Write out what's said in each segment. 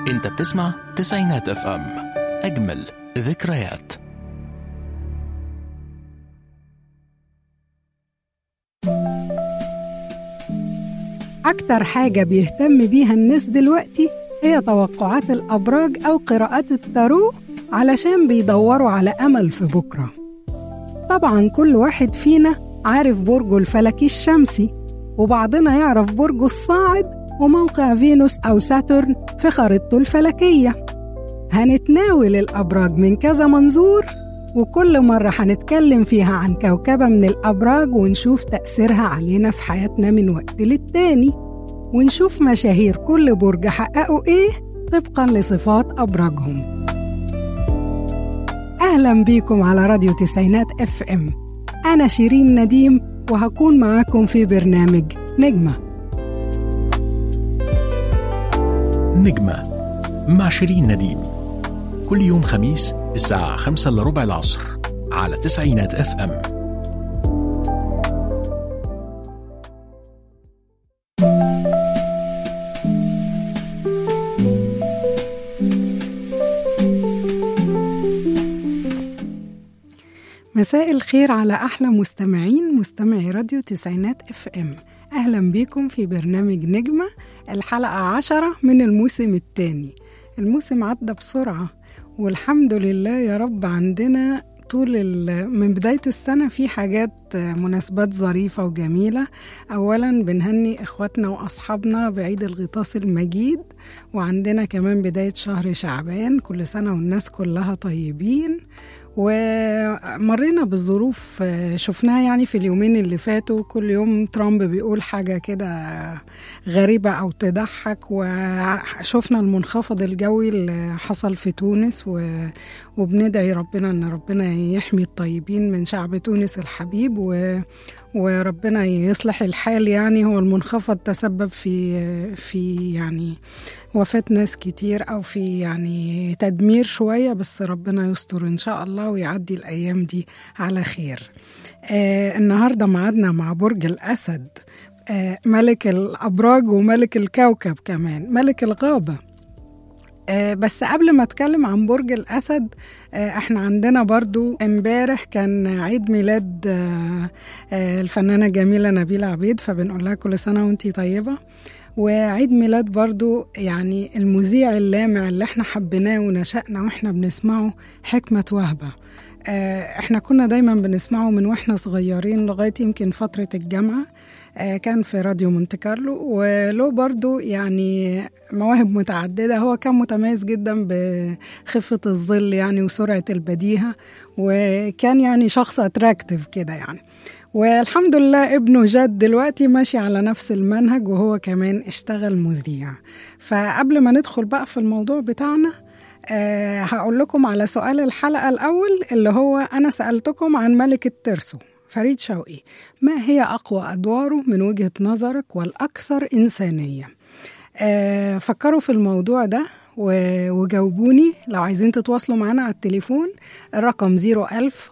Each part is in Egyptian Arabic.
انت بتسمع تسعينات اف ام اجمل ذكريات أكتر حاجة بيهتم بيها الناس دلوقتي هي توقعات الأبراج أو قراءات التارو علشان بيدوروا على أمل في بكرة طبعا كل واحد فينا عارف برجه الفلكي الشمسي وبعضنا يعرف برجه الصاعد وموقع فينوس أو ساترن في خريطته الفلكية هنتناول الأبراج من كذا منظور وكل مرة هنتكلم فيها عن كوكبة من الأبراج ونشوف تأثيرها علينا في حياتنا من وقت للتاني ونشوف مشاهير كل برج حققوا إيه طبقا لصفات أبراجهم أهلا بيكم على راديو تسعينات اف ام أنا شيرين نديم وهكون معاكم في برنامج نجمة نجمة مع شيرين نديم كل يوم خميس الساعة خمسة إلا ربع العصر على تسعينات اف ام مساء الخير على أحلى مستمعين مستمعي راديو تسعينات اف ام أهلا بيكم في برنامج نجمة الحلقة عشرة من الموسم الثاني الموسم عدى بسرعة والحمد لله يا رب عندنا طول ال- من بداية السنة في حاجات مناسبات ظريفة وجميلة أولا بنهني إخواتنا وأصحابنا بعيد الغطاس المجيد وعندنا كمان بداية شهر شعبان كل سنة والناس كلها طيبين ومرينا بظروف آه، شفناها يعني في اليومين اللي فاتوا كل يوم ترامب بيقول حاجة كده غريبة أو تضحك وشفنا المنخفض الجوي اللي حصل في تونس و... وبندعي ربنا إن ربنا يحمي الطيبين من شعب تونس الحبيب و... وربنا يصلح الحال يعني هو المنخفض تسبب في في يعني وفاة ناس كتير أو في يعني تدمير شوية بس ربنا يستر إن شاء الله ويعدي الأيام دي على خير آه النهاردة معادنا مع برج الأسد آه ملك الأبراج وملك الكوكب كمان ملك الغابة آه، بس قبل ما اتكلم عن برج الاسد آه، احنا عندنا برضو امبارح كان عيد ميلاد آه، آه، الفنانه الجميله نبيله عبيد فبنقول لها كل سنه وانتي طيبه وعيد ميلاد برضو يعني المذيع اللامع اللي احنا حبيناه ونشأنا واحنا بنسمعه حكمة وهبة آه، احنا كنا دايما بنسمعه من واحنا صغيرين لغاية يمكن فترة الجامعة آه، كان في راديو مونte كارلو وله برضو يعني مواهب متعددة هو كان متميز جدا بخفة الظل يعني وسرعة البديهة وكان يعني شخص اتراكتيف كده يعني والحمد لله ابنه جد دلوقتي ماشي على نفس المنهج وهو كمان اشتغل مذيع فقبل ما ندخل بقى في الموضوع بتاعنا أه هقول لكم على سؤال الحلقة الأول اللي هو أنا سألتكم عن ملك الترسو فريد شوقي ما هي أقوى أدواره من وجهة نظرك والأكثر إنسانية أه فكروا في الموضوع ده و- وجاوبوني لو عايزين تتواصلوا معنا على التليفون الرقم 01000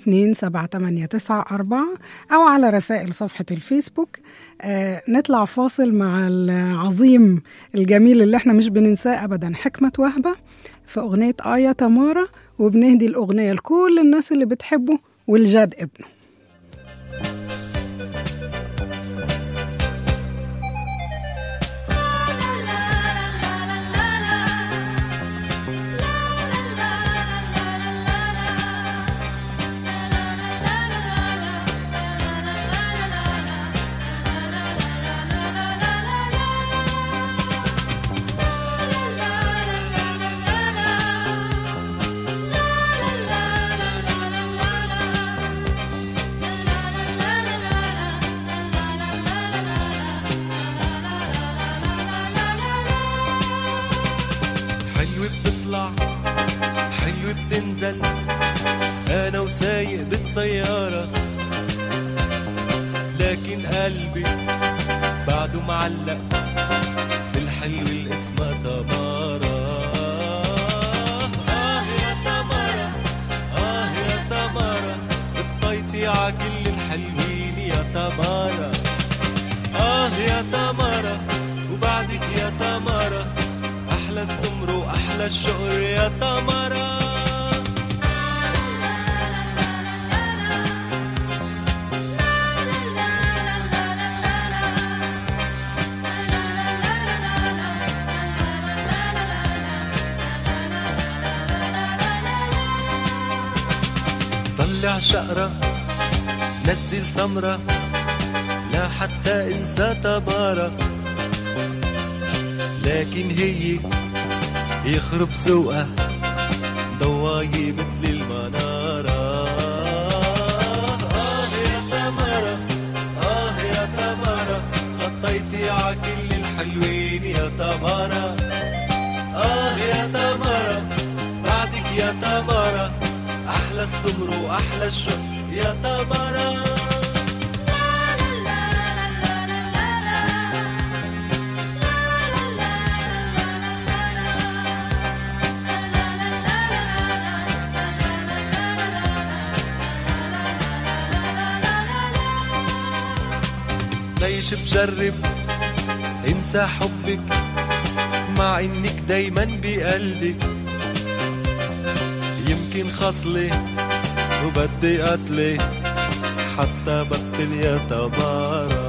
427 أو على رسائل صفحة الفيسبوك آه نطلع فاصل مع العظيم الجميل اللي احنا مش بننساه أبدا حكمة وهبة في أغنية آية تمارا وبنهدي الأغنية لكل الناس اللي بتحبه والجاد ابنه حلوة بتطلع حلوة بتنزل أنا وسايق بالسيارة لكن قلبي بعده معلق بالحلو اللي اسمها تمارا آه يا تمارا آه يا تمارا بتطيطي ع كل الحلوين يا تمارا آه يا تمارا وبعدك يا تمارا أحلى السمر أحلى الشقر يا تمرة طلع شقرة نزل سمرة لا حتى انسى تبارة لكن هي يخرب سوقها ضواي مثل المنارة آه يا تمرة آه يا تمرة غطيتي ع كل الحلوين يا تمرة آه يا تمرة بعدك يا تمرة أحلى السمر وأحلى الشق يا تمرة ليش بجرب انسى حبك مع انك دايما بقلبك يمكن خصلي وبدي قتلي حتى بقتل يا تمارا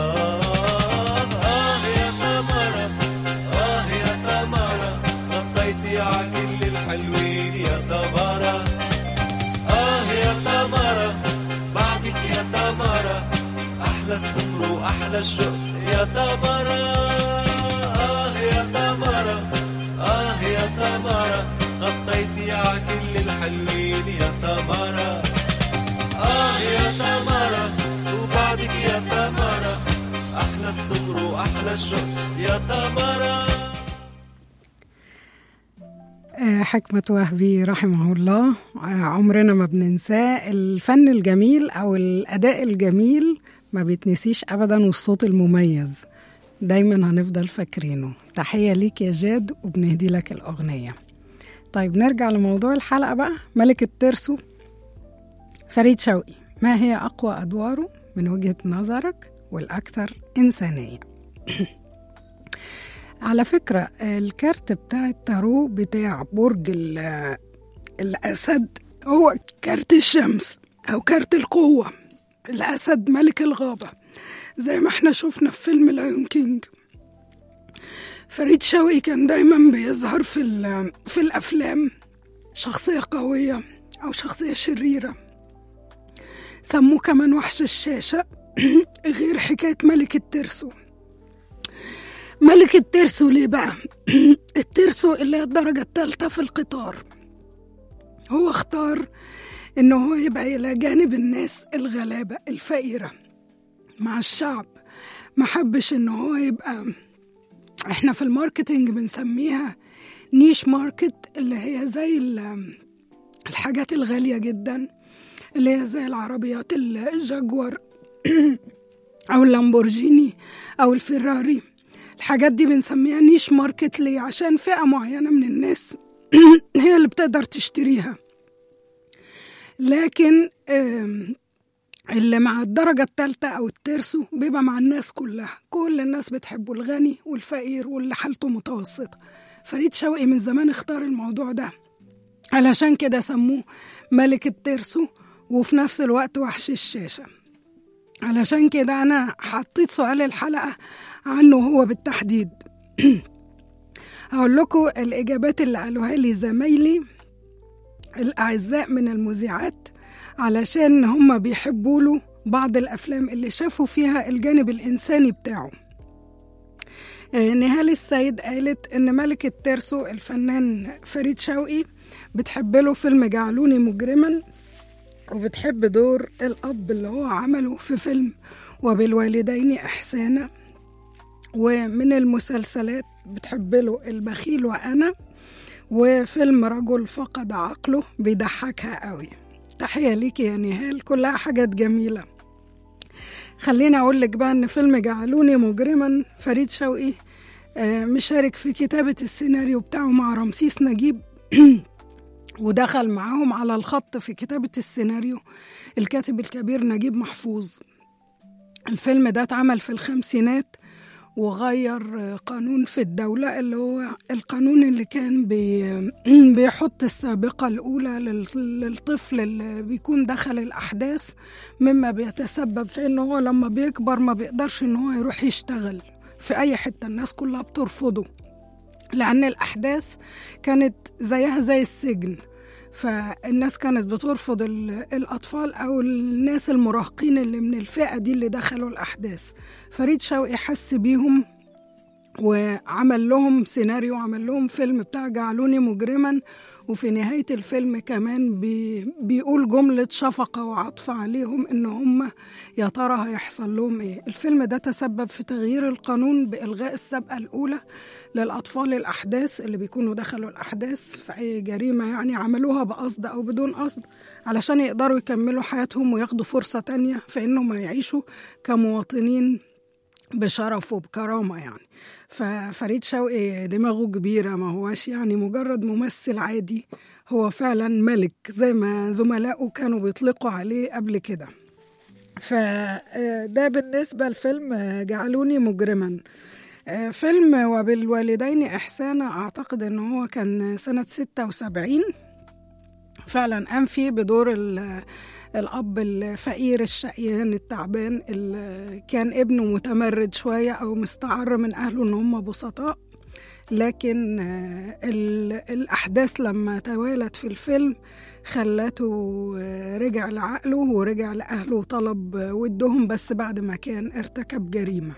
آه يا تمارا آه يا تمارا غطيتي ع كل الحلوين يا تمارا آه يا تمارا بعدك يا تمارا أحلى السمر وأحلى الشوق يا تمارا آه يا تمارا آه يا تمارا غطيتي ع كل الحلوين يا تمارا آه يا تمارا وبعدك يا تمارا أحلى السمر وأحلى الشوق يا تمارا آه، حكمة وهبي رحمه الله آه، عمرنا ما بننساه الفن الجميل أو الأداء الجميل ما بيتنسيش أبدا والصوت المميز دايما هنفضل فاكرينه تحية ليك يا جاد وبنهدي لك الأغنية طيب نرجع لموضوع الحلقة بقى ملك الترسو فريد شوقي ما هي أقوى أدواره من وجهة نظرك والأكثر إنسانية على فكرة الكارت بتاع التارو بتاع برج ال- الأسد هو كارت الشمس أو كارت القوة الأسد ملك الغابة زي ما احنا شفنا في فيلم لايون كينج فريد شوقي كان دايما بيظهر في, ال- في الأفلام شخصية قوية أو شخصية شريرة سموه كمان وحش الشاشة غير حكاية ملك الترسو ملك الترسو ليه بقى؟ الترسو اللي هي الدرجة الثالثة في القطار هو اختار إنه هو يبقى إلى جانب الناس الغلابة الفقيرة مع الشعب ما حبش إنه هو يبقى إحنا في الماركتينج بنسميها نيش ماركت اللي هي زي ال- الحاجات الغالية جدا اللي هي زي العربيات الجاكور أو اللامبورجيني أو الفيراري الحاجات دي بنسميها نيش ماركت ليه عشان فئة معينة من الناس هي اللي بتقدر تشتريها لكن آم، اللي مع الدرجة التالتة أو الترسو بيبقى مع الناس كلها كل الناس بتحبه الغني والفقير واللي حالته متوسطة فريد شوقي من زمان اختار الموضوع ده علشان كده سموه ملك الترسو وفي نفس الوقت وحش الشاشة علشان كده أنا حطيت سؤال الحلقة عنه هو بالتحديد هقول لكم الإجابات اللي قالوها لي زمايلي الأعزاء من المذيعات علشان هم بيحبوا له بعض الأفلام اللي شافوا فيها الجانب الإنساني بتاعه آه، نهال السيد قالت إن ملك الترسو الفنان فريد شوقي بتحب له فيلم جعلوني مجرما وبتحب دور الأب اللي هو عمله في فيلم وبالوالدين إحسانا ومن المسلسلات بتحب له البخيل وأنا وفيلم رجل فقد عقله بيضحكها قوي تحية ليكي يا نهال كلها حاجات جميلة خليني أقول لك بقى إن فيلم جعلوني مجرما فريد شوقي آه، مشارك في كتابة السيناريو بتاعه مع رمسيس نجيب ودخل معاهم على الخط في كتابة السيناريو الكاتب الكبير نجيب محفوظ الفيلم ده اتعمل في الخمسينات وغير قانون في الدولة اللي هو القانون اللي كان بي بيحط السابقة الأولى لل- للطفل اللي بيكون دخل الأحداث مما بيتسبب في إنه هو لما بيكبر ما بيقدرش إن هو يروح يشتغل في أي حتة الناس كلها بترفضه لأن الأحداث كانت زيها زي السجن فالناس كانت بترفض ال- الأطفال أو الناس المراهقين اللي من الفئة دي اللي دخلوا الأحداث فريد شوقي حس بيهم وعمل لهم سيناريو وعمل لهم فيلم بتاع جعلوني مجرما وفي نهاية الفيلم كمان بي بيقول جملة شفقة وعطف عليهم إن هم يا ترى هيحصل لهم إيه الفيلم ده تسبب في تغيير القانون بإلغاء السابقة الأولى للأطفال الأحداث اللي بيكونوا دخلوا الأحداث في أي جريمة يعني عملوها بقصد أو بدون قصد علشان يقدروا يكملوا حياتهم وياخدوا فرصة تانية في إنهم يعيشوا كمواطنين بشرف وبكرامة يعني ففريد شوقي دماغه كبيرة ما هوش يعني مجرد ممثل عادي هو فعلا ملك زي ما زملائه كانوا بيطلقوا عليه قبل كده فده بالنسبة لفيلم جعلوني مجرما آه، فيلم وبالوالدين إحسانا أعتقد أنه هو كان سنة 76 فعلا قام فيه بدور ال- الأب الفقير الشقيان التعبان اللي كان ابنه متمرد شوية أو مستعر من أهله إن هم بسطاء لكن آه، ال- الأحداث لما توالت في الفيلم خلته آه، رجع لعقله ورجع لأهله وطلب آه، ودهم بس بعد ما كان ارتكب جريمة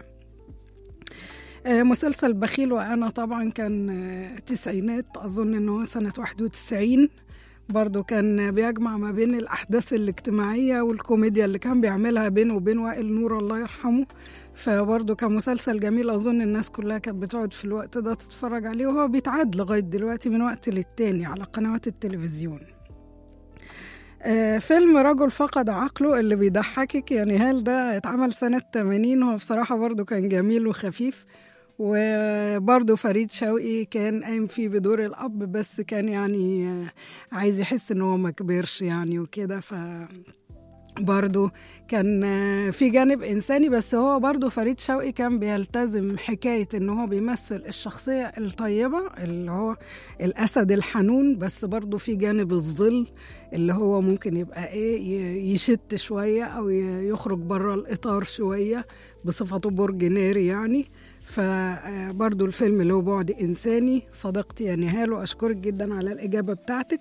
آه، مسلسل بخيل وأنا طبعا كان آه، تسعينات أظن إنه هو سنة 91 برضو كان بيجمع ما بين الأحداث الاجتماعية والكوميديا اللي كان بيعملها بينه وبين وائل نور الله يرحمه فبرضه كان مسلسل جميل أظن الناس كلها كانت بتقعد في الوقت ده تتفرج عليه وهو بيتعاد لغاية دلوقتي من وقت للتاني على قنوات التلفزيون آه، فيلم رجل فقد عقله اللي بيضحكك يعني هل ده اتعمل سنة 80 هو بصراحة برضو كان جميل وخفيف وبرضه فريد شوقي كان قايم فيه بدور الأب بس كان يعني آه، عايز يحس إن هو ما كبرش يعني وكده ف برضه كان آه، في جانب إنساني بس هو برضه فريد شوقي كان بيلتزم حكاية إن هو بيمثل الشخصية الطيبة اللي هو الأسد الحنون بس برضه في جانب الظل اللي هو ممكن يبقى إيه ي- يشت شوية أو ي- يخرج بره الإطار شوية بصفته برج ناري يعني فبرضو الفيلم له بعد إنساني صديقتي يا نهال وأشكرك جدا على الإجابة بتاعتك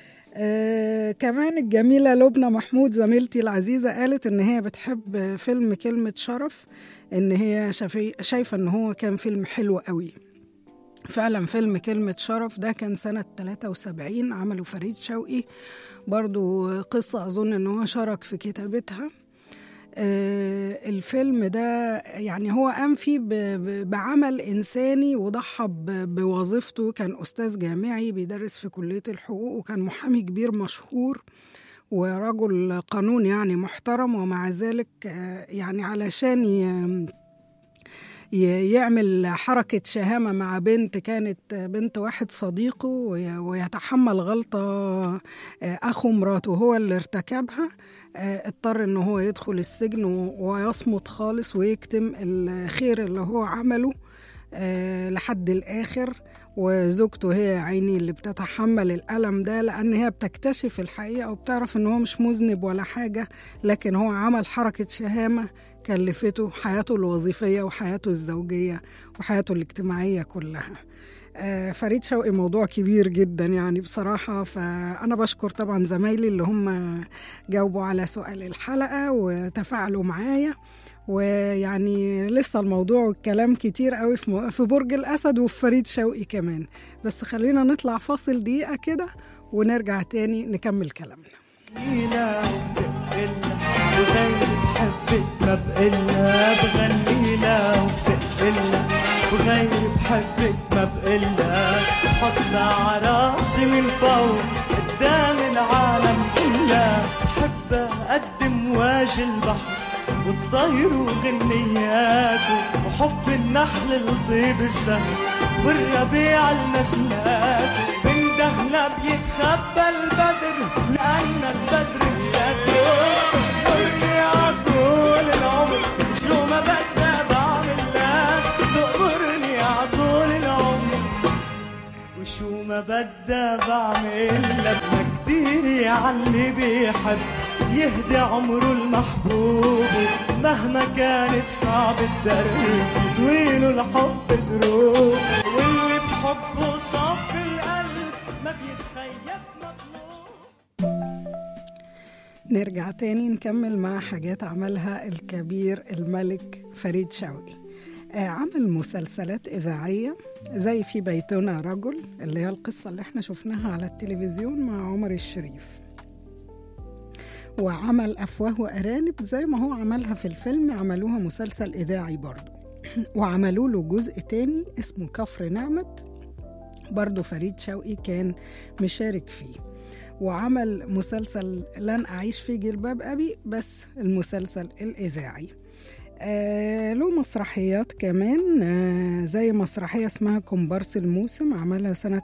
آه كمان الجميلة لبنى محمود زميلتي العزيزة قالت إن هي بتحب فيلم كلمة شرف إن هي شافي- شايفة إن هو كان فيلم حلو قوي فعلا فيلم كلمة شرف ده كان سنة 73 عمله فريد شوقي برضو قصة أظن إن هو شارك في كتابتها آه، الفيلم ده يعني هو قام فيه ب- ب- بعمل إنساني وضحى ب- بوظيفته كان أستاذ جامعي بيدرس في كلية الحقوق وكان محامي كبير مشهور ورجل قانون يعني محترم ومع ذلك آه، يعني علشان ي- ي- يعمل حركة شهامة مع بنت كانت بنت واحد صديقه وي- ويتحمل غلطة آه، أخو مراته هو اللي ارتكبها آه، اضطر إن هو يدخل السجن و- ويصمت خالص ويكتم الخير اللي هو عمله آه، لحد الآخر وزوجته هي يا عيني اللي بتتحمل الألم ده لأن هي بتكتشف الحقيقة وبتعرف إن هو مش مذنب ولا حاجة لكن هو عمل حركة شهامة كلفته حياته الوظيفية وحياته الزوجية وحياته الاجتماعية كلها آه، فريد شوقي موضوع كبير جدا يعني بصراحة فأنا بشكر طبعا زمايلي اللي هم جاوبوا على سؤال الحلقة وتفاعلوا معايا ويعني لسه الموضوع والكلام كتير قوي في م- في برج الأسد وفي فريد شوقي كمان بس خلينا نطلع فاصل دقيقة كده ونرجع تاني نكمل كلامنا بغنينا وبتقلنا وغير بحبك ما بقلنا بغنينا وبتقلنا وغير بحبك ما بقلنا حطنا عراسي من فوق قدام العالم كلها بحب اقدم واجي البحر والطير وغنياته وحب النحل لطيب الشهر والربيع المسلات من دهنا بيتخبى البدر لأن البدر بذاته ورني عطول العمر شو ما بدنا بعمل لك شو ما بدها بعمل لما كتير يعلي بيحب يهدي عمره المحبوب مهما كانت صعب الدرب طويله الحب دروب واللي بحبه صف القلب ما بيتخيب مطلوب نرجع تاني نكمل مع حاجات عملها الكبير الملك فريد شوقي آه، عمل مسلسلات إذاعية زي في بيتنا رجل اللي هي القصة اللي احنا شفناها على التلفزيون مع عمر الشريف وعمل أفواه وأرانب زي ما هو عملها في الفيلم عملوها مسلسل إذاعي برضه وعملوا له جزء تاني اسمه كفر نعمت برضه فريد شوقي كان مشارك فيه وعمل مسلسل لن أعيش في جلباب أبي بس المسلسل الإذاعي آه له مسرحيات كمان آه زي مسرحية اسمها كومبارس الموسم عملها سنة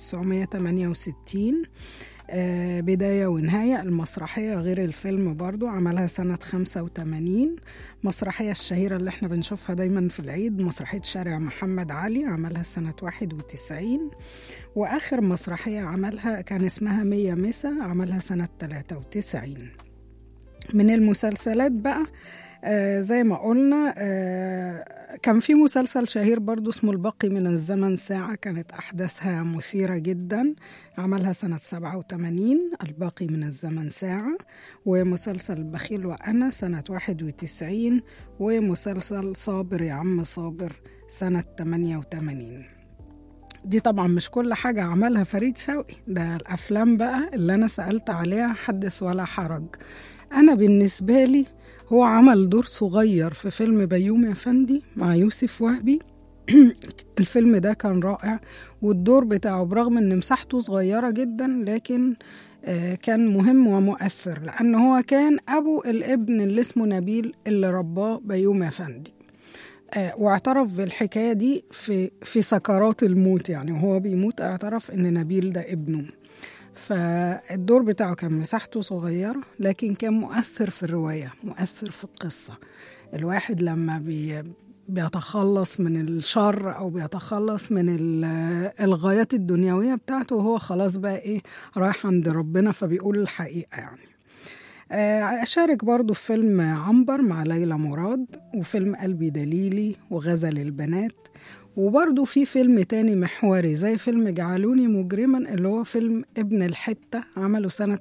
1968 آه بداية ونهاية المسرحية غير الفيلم برضو عملها سنة 85 مسرحية الشهيرة اللي احنا بنشوفها دايما في العيد مسرحية شارع محمد علي عملها سنة 91 وآخر مسرحية عملها كان اسمها مية مسا عملها سنة 93 من المسلسلات بقى آه زي ما قلنا آه كان في مسلسل شهير برضو اسمه الباقي من الزمن ساعة كانت أحداثها مثيرة جدا عملها سنة 87 الباقي من الزمن ساعة ومسلسل البخيل وأنا سنة 91 ومسلسل صابر يا عم صابر سنة 88 دي طبعا مش كل حاجة عملها فريد شوقي ده الأفلام بقى اللي أنا سألت عليها حدث ولا حرج أنا بالنسبة لي هو عمل دور صغير في فيلم بيومي أفندي مع يوسف وهبي الفيلم ده كان رائع والدور بتاعه برغم ان مساحته صغيرة جدا لكن آه، كان مهم ومؤثر لأن هو كان أبو الابن اللي اسمه نبيل اللي رباه بيومي أفندي آه، واعترف بالحكاية دي في في سكرات الموت يعني وهو بيموت اعترف إن نبيل ده ابنه فالدور بتاعه كان مساحته صغيرة لكن كان مؤثر في الرواية مؤثر في القصة الواحد لما بي بيتخلص من الشر أو بيتخلص من ال- الغايات الدنيوية بتاعته وهو خلاص بقى إيه رايح عند ربنا فبيقول الحقيقة يعني آه، أشارك برضو في فيلم عنبر مع ليلى مراد وفيلم قلبي دليلي وغزل البنات وبرضو في فيلم تاني محوري زي فيلم جعلوني مجرما اللي هو فيلم ابن الحتة عمله سنة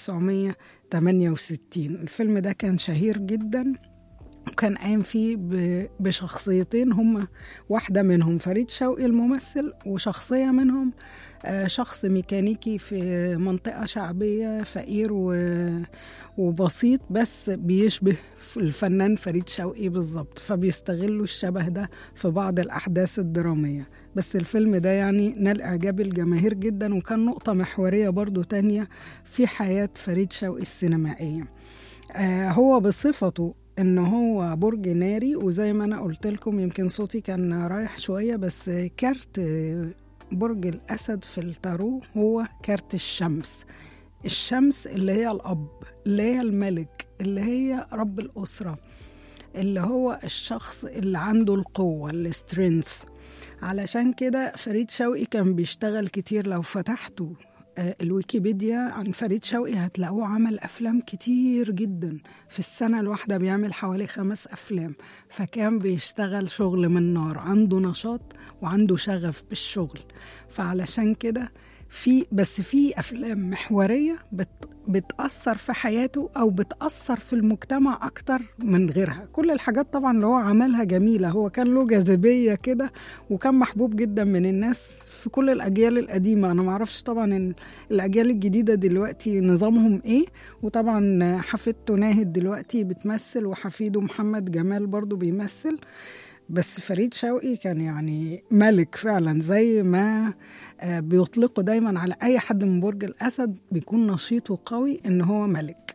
1968 الفيلم ده كان شهير جدا وكان قايم فيه ب- بشخصيتين هما واحدة منهم فريد شوقي الممثل وشخصية منهم آه، شخص ميكانيكي في منطقة شعبية فقير و- وبسيط بس بيشبه الفنان فريد شوقي بالظبط فبيستغلوا الشبه ده في بعض الأحداث الدرامية بس الفيلم ده يعني نال إعجاب الجماهير جدا وكان نقطة محورية برضو تانية في حياة فريد شوقي السينمائية آه هو بصفته ان هو برج ناري وزي ما انا قلت لكم يمكن صوتي كان رايح شويه بس كارت برج الاسد في التارو هو كارت الشمس الشمس اللي هي الاب اللي هي الملك اللي هي رب الاسره اللي هو الشخص اللي عنده القوه السترينث علشان كده فريد شوقي كان بيشتغل كتير لو فتحتوا آه، الويكيبيديا عن فريد شوقي هتلاقوه عمل أفلام كتير جدا في السنة الواحدة بيعمل حوالي خمس أفلام فكان بيشتغل شغل من نار عنده نشاط وعنده شغف بالشغل فعلشان كده في بس في أفلام محورية بت بتأثر في حياته أو بتأثر في المجتمع أكتر من غيرها كل الحاجات طبعا اللي هو عملها جميلة هو كان له جاذبية كده وكان محبوب جدا من الناس في كل الأجيال القديمة أنا معرفش طبعا إن الأجيال الجديدة دلوقتي نظامهم إيه وطبعا حفيدته ناهد دلوقتي بتمثل وحفيده محمد جمال برضو بيمثل بس فريد شوقي كان يعني ملك فعلا زي ما آه، بيطلقوا دايما على اي حد من برج الاسد بيكون نشيط وقوي ان هو ملك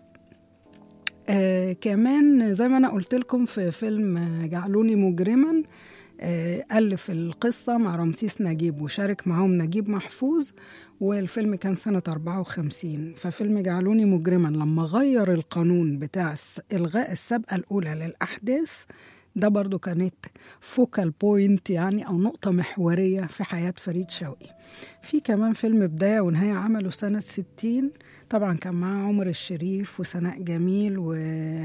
آه كمان زي ما انا قلت لكم في فيلم آه، جعلوني مجرما آه الف القصه مع رمسيس نجيب وشارك معاهم نجيب محفوظ والفيلم كان سنة 54 ففيلم جعلوني مجرما لما غير القانون بتاع الس- إلغاء السابقة الأولى للأحداث ده برضو كانت فوكال بوينت يعني أو نقطة محورية في حياة فريد شوقي في كمان فيلم بداية ونهاية عمله سنة 60 طبعا كان معاه عمر الشريف وسناء جميل و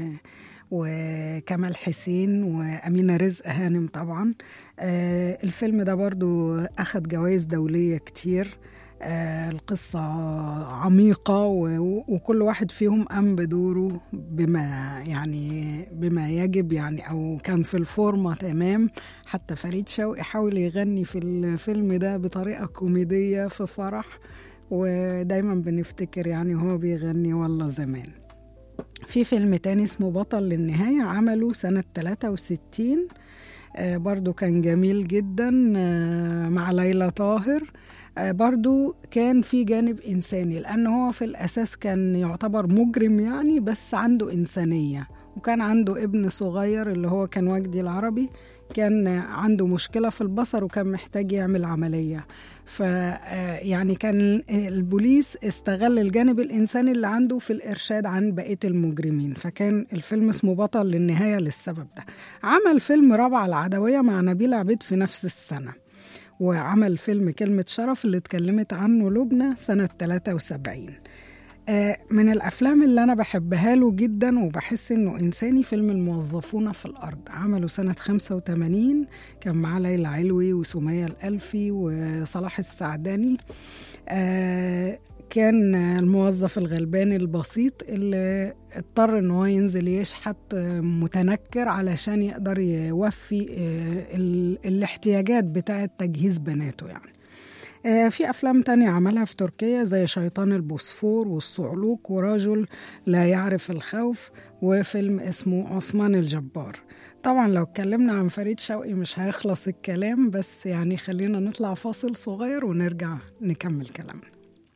وكمال حسين وأمينة رزق هانم طبعا آه الفيلم ده برضو أخد جوائز دولية كتير آه القصة عميقة و- وكل واحد فيهم قام بدوره بما يعني بما يجب يعني أو كان في الفورمة تمام حتى فريد شوقي حاول يغني في الفيلم ده بطريقة كوميدية في فرح ودايما بنفتكر يعني هو بيغني والله زمان في فيلم تاني اسمه بطل للنهاية عمله سنة 63 آه، برضو كان جميل جدا آه، مع ليلى طاهر آه، برضو كان في جانب إنساني لأن هو في الأساس كان يعتبر مجرم يعني بس عنده إنسانية وكان عنده ابن صغير اللي هو كان وجدي العربي كان عنده مشكلة في البصر وكان محتاج يعمل عملية ف آه، يعني كان البوليس استغل الجانب الإنساني اللي عنده في الإرشاد عن بقية المجرمين فكان الفيلم اسمه بطل للنهاية للسبب ده عمل فيلم رابعة العدوية مع نبيل عبيد في نفس السنة وعمل فيلم كلمة شرف اللي اتكلمت عنه لبنى سنة 73 آه، من الأفلام اللي أنا بحبها له جدا وبحس إنه إنساني فيلم الموظفون في الأرض عمله سنة 85 كان معاه ليلى علوي وسمية الألفي وصلاح السعداني آه، كان الموظف الغلبان البسيط اللي اضطر ان هو ينزل يشحت آه، متنكر علشان يقدر يوفي آه، ال- الاحتياجات بتاعة تجهيز بناته يعني آه، في أفلام تانية عملها في تركيا زي شيطان البوسفور والصعلوك ورجل لا يعرف الخوف وفيلم اسمه عثمان الجبار طبعا لو اتكلمنا عن فريد شوقي مش هيخلص الكلام بس يعني خلينا نطلع فاصل صغير ونرجع نكمل كلامنا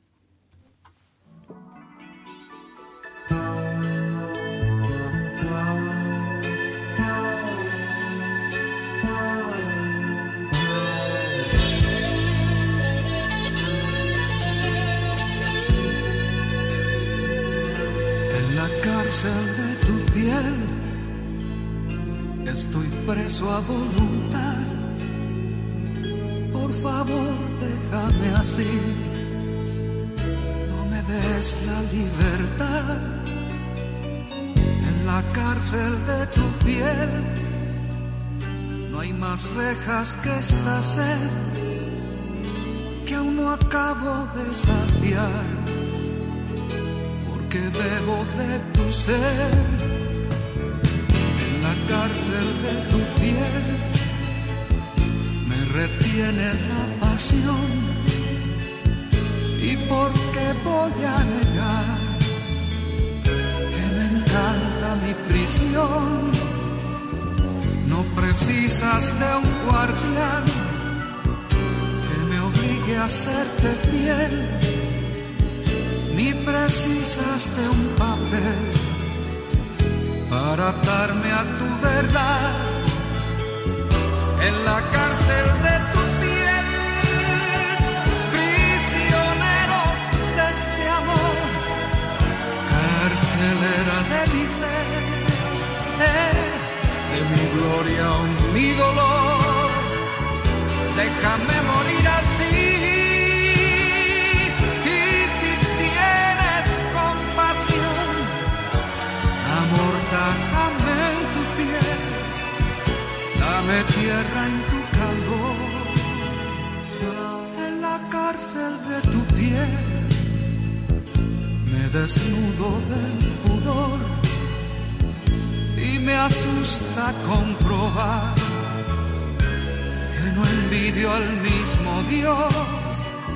En la cárcel de tu piel estoy preso a voluntad. Por favor, déjame así. No me des la libertad. En la cárcel de tu piel no hay más rejas que esta sed que aún no acabo de saciar porque bebo de tu ser en la cárcel de tu piel me retiene la pasión y por qué voy a negar que me encanta mi prisión no precisas de un guardián que me obligue a serte fiel ni precisas de un papel para atarme a tu verdad en la cárcel de tu piel, prisionero de este amor, carcelera de mi fe, de mi gloria o mi dolor, déjame morir así. Y si tienes compasión, amortajame en tu piel, dame tierra en tu calor, en la cárcel de tu piel, me desnudo del pudor y me asusta comprobar que no envidio al mismo Dios.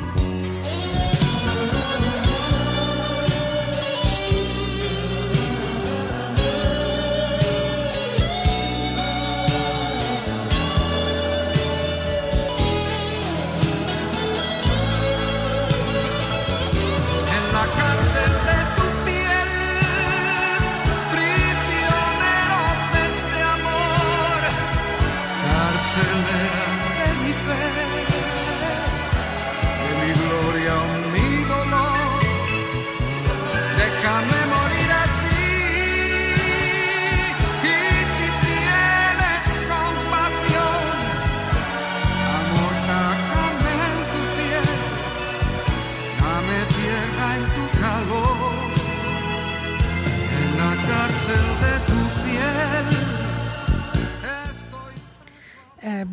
en la cárcel de tu piel, prisionero de este amor, carcelera de mi fe,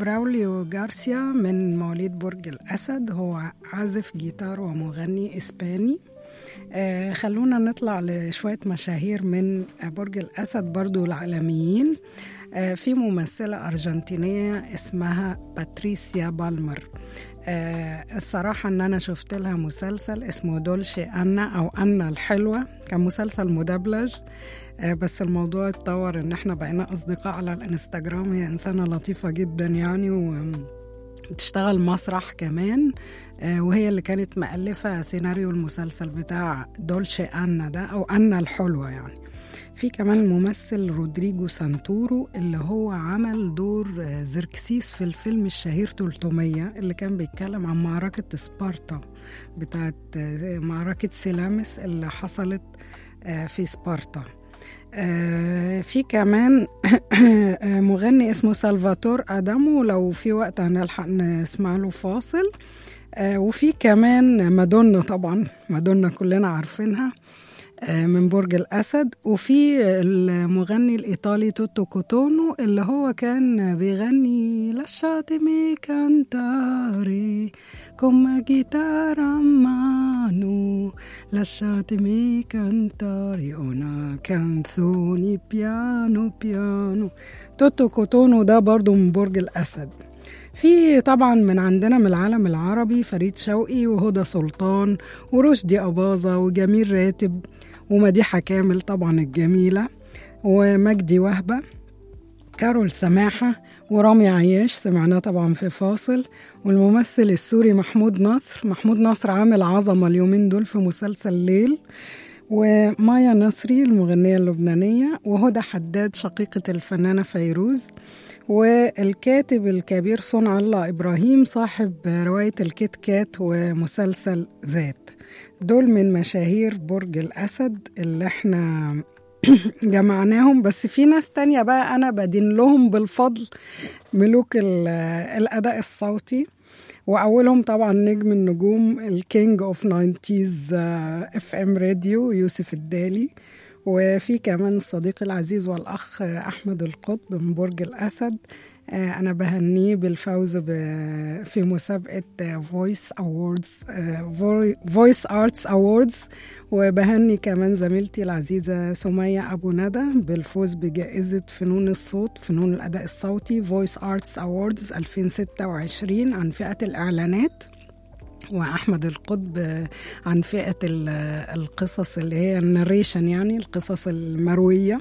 براوليو جارسيا من مواليد برج الأسد هو عازف جيتار ومغني إسباني آه، خلونا نطلع لشوية مشاهير من برج الأسد برضو العالميين آه، في ممثلة أرجنتينية اسمها باتريسيا بالمر آه، الصراحة إن أنا شفت لها مسلسل اسمه دولشي أنا أو أنا الحلوة كان مسلسل مدبلج آه، بس الموضوع اتطور إن إحنا بقينا أصدقاء على الإنستجرام هي إنسانة لطيفة جدا يعني و بتشتغل مسرح كمان آه، وهي اللي كانت مؤلفة سيناريو المسلسل بتاع دولشي أنا ده أو أنا الحلوة يعني في كمان الممثل رودريجو سانتورو اللي هو عمل دور آه، زركسيس في الفيلم الشهير 300 اللي كان بيتكلم عن معركة سبارتا بتاعت آه، معركة سيلامس اللي حصلت آه، في سبارتا آه، في كمان آه، مغني اسمه سلفاتور ادامو لو في وقت هنلحق نسمع له فاصل آه، وفي كمان مادونا طبعا مادونا كلنا عارفينها آه، من برج الأسد وفي المغني الإيطالي توتو كوتونو اللي هو كان بيغني لشاتمي كانتاري come chitarra a mano lasciatemi cantare una canzone piano piano توتو كوتونو ده برضو من برج الأسد في طبعا من عندنا من العالم العربي فريد شوقي وهدى سلطان ورشدي أباظة وجميل راتب ومديحة كامل طبعا الجميلة ومجدي وهبة كارول سماحة ورامي عياش سمعناه طبعا في فاصل والممثل السوري محمود نصر محمود نصر عامل عظمة اليومين دول في مسلسل ليل ومايا نصري المغنية اللبنانية وهدى حداد شقيقة الفنانة فيروز والكاتب الكبير صنع الله إبراهيم صاحب رواية الكيت كات ومسلسل ذات دول من مشاهير برج الأسد اللي احنا جمعناهم بس في ناس تانية بقى أنا بدين لهم بالفضل ملوك ال- الأداء الصوتي وأولهم طبعا نجم النجوم الكينج اوف 90s اف ام راديو يوسف الدالي وفي كمان الصديق العزيز والأخ آه، أحمد القطب من برج الأسد آه، أنا بهنيه بالفوز ب- في مسابقة فويس أووردز فويس أرتس أووردز وبهني كمان زميلتي العزيزة سمية أبو ندى بالفوز بجائزة فنون الصوت فنون الأداء الصوتي فويس أرتس أووردز 2026 عن فئة الإعلانات واحمد القطب عن فئه ال- القصص اللي هي الناريشن يعني القصص المرويه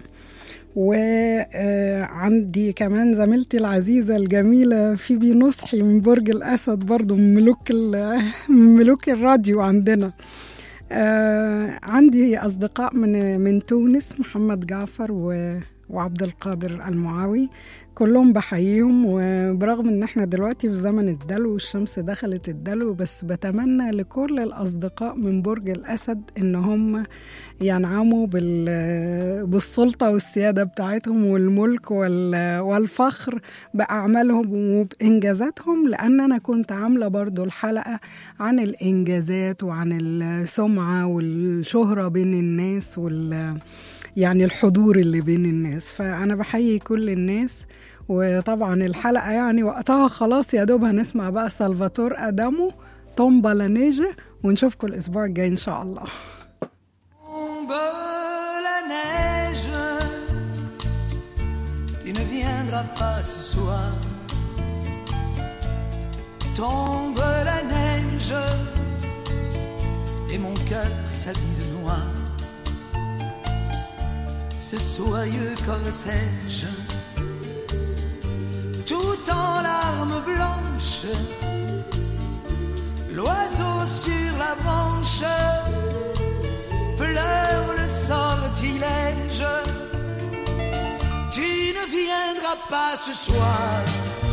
وعندي كمان زميلتي العزيزة الجميلة فيبي نصحي من برج الأسد برضو من ملوك, ال- من ملوك الراديو عندنا آه، عندي أصدقاء من من تونس محمد جعفر و وعبد القادر المعاوي كلهم بحييهم وبرغم ان احنا دلوقتي في زمن الدلو والشمس دخلت الدلو بس بتمنى لكل الاصدقاء من برج الاسد ان هم ينعموا بال- بالسلطه والسياده بتاعتهم والملك وال- والفخر باعمالهم وبانجازاتهم لان انا كنت عامله برضو الحلقه عن الانجازات وعن السمعه والشهره بين الناس وال يعني الحضور اللي بين الناس فأنا بحيي كل الناس وطبعا الحلقة يعني وقتها خلاص يا دوب هنسمع بقى سلفاتور أدامو تومبا لانيجا ونشوفكم الأسبوع الجاي إن شاء الله Tombe la neige, tu ne viendras pas ce soir. Tombe la neige, et mon cœur s'habille de noir. Ce soyeux cortège, tout en larmes blanches, l'oiseau sur la branche pleure le sortilège. Tu ne viendras pas ce soir.